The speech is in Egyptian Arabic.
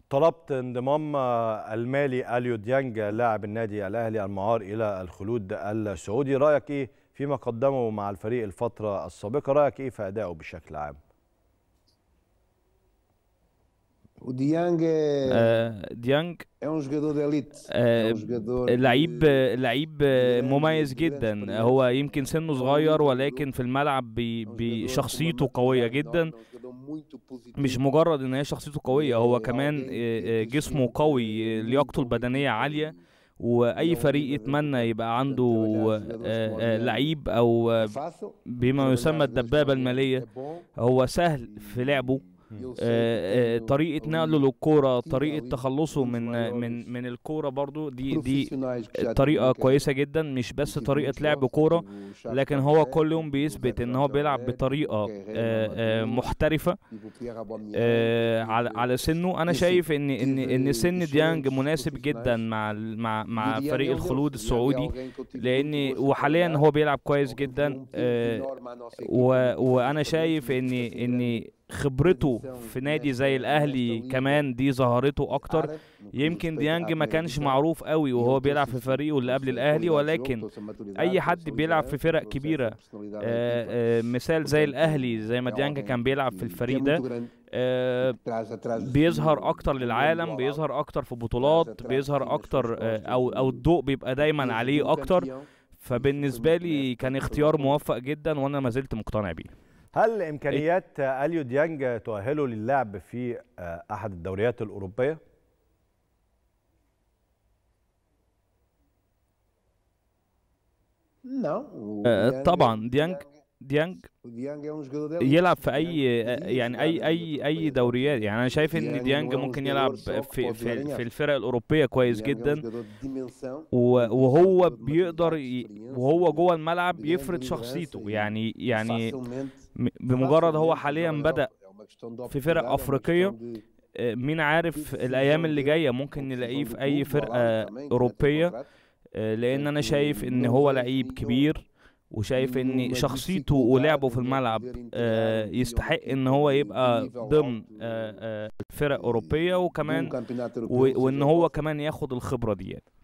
طلبت انضمام المالي اليو ديانج لاعب النادي الاهلي المعار الى الخلود السعودي رايك ايه فيما قدمه مع الفريق الفتره السابقه رايك ايه في ادائه بشكل عام O Diang é, آه، ديانج é um jogador de elite. آه، é um jogador لعيب que- لعيب مميز جدا هو يمكن سنه صغير ولكن في الملعب بي é um بي jogador com uma شخصيته قوية mentalidade جدا enorme, é um jogador muito positivo. مش مجرد ان هي شخصيته قوية هو كمان آه، آه، جسمه قوي لياقته البدنية عالية واي فريق يتمنى يبقى عنده آه، آه، لعيب او آه، Fácil, بما يسمى trabalhar الدبابة jogadores المالية é bom. هو سهل في لعبه Eu sei que آه، آه، tenho طريقة نقله ali للكورة tinha طريقة ali تخلصه muitos من maiores من من الكورة برضو دي دي profissionais que já طريقة tinham que- كويسة جدا مش بس tive طريقة muitos لعب jogos, كورة tive o Chaves لكن هو Cabrera, كل يوم tive o بيثبت Zé ان هو Rafael بيلعب Cabrera, بطريقة tive o Guerreiro آه، آه، Amadou, محترفة tive o Pierre Aubameyang, آه، tive على o- على سنه انا tive- شايف ان ان ان tive سن ديانج excelentes مناسب profissionais. جدا مع ال- مع مع E Diang فريق é um deles. الخلود Diang é السعودي alguém que eu tive muito لان gosto de وحاليا trabalhar. هو بيلعب كويس Ele foi جدا um peso آه، enorme à nossa equipa, و... muito وانا bom, شايف muito ان bom, ان grande. خبرته في نادي زي الاهلي كمان دي ظهرته اكتر Árabe, no que يمكن respeita ديانج à ما كانش competição. معروف قوي E وهو ele بيلعب trouxe في isso, فريقه اللي trouxe قبل الاهلي qualidade de jogo, ولكن trouxe a maturidade, اي trouxe حد a بيلعب في liderança, فرق trouxe essa كبيره personalidade à آه، equipa. آه، مثال زي Portanto, الاهلي زي ما é ديانج alguém كان بيلعب في que- que é الفريق muito ده grande, آه، que traz atrás de si بيظهر اكتر um nome للعالم global. بيظهر اكتر في بطولات بيظهر اكتر آه، او او الضوء بيبقى دايما عليه اكتر فبالنسبه لي كان اختيار موفق جدا وانا ما زلت مقتنع بيه هل امكانيات اليو ديانج تؤهله للعب في آه، احد الدوريات الاوروبيه Não, o آه، Diang- طبعا o ديانج Diang- ديانج o Diang é um jogador de elite. يلعب في O اي Diang podia يعني jogar اي nas اي اي outras دوريات يعني انا شايف ان ديانج ديانج não é um ممكن jogador يلعب só que في pode في jogar em في África. الفرق الاوروبيه كويس Diang é um جدا jogador de dimensão, و- um وهو jogador de بيقدر maturidade, ي- experiência, وهو جوه الملعب Diang يفرض liderança شخصيته e يعني يعني facilmente- م- بمجرد هو facilmente حاليا joga na بدأ Europa. É uma questão de في فرق oportunidade, é uma أفريقية. questão de- آه، مين عارف decisão الايام اللي dele, جايه ممكن decisão نلاقيه do في اي clube, do فرقه Haaland também, que já tem اوروبيه contrato. آه، لان انا Portanto, شايف ان não هو vejo لعيب nenhum- كبير وشايف ان nenhuma شخصيته dificuldade ولعبه في em ele الملعب poder integrar آه، um يستحق equipa ان هو de يبقى nível ضمن alto, آه، آه، فرق اوروبيه de um وكمان campeonato europeu, و- seja وان o هو qual for. كمان ياخد الخبره دي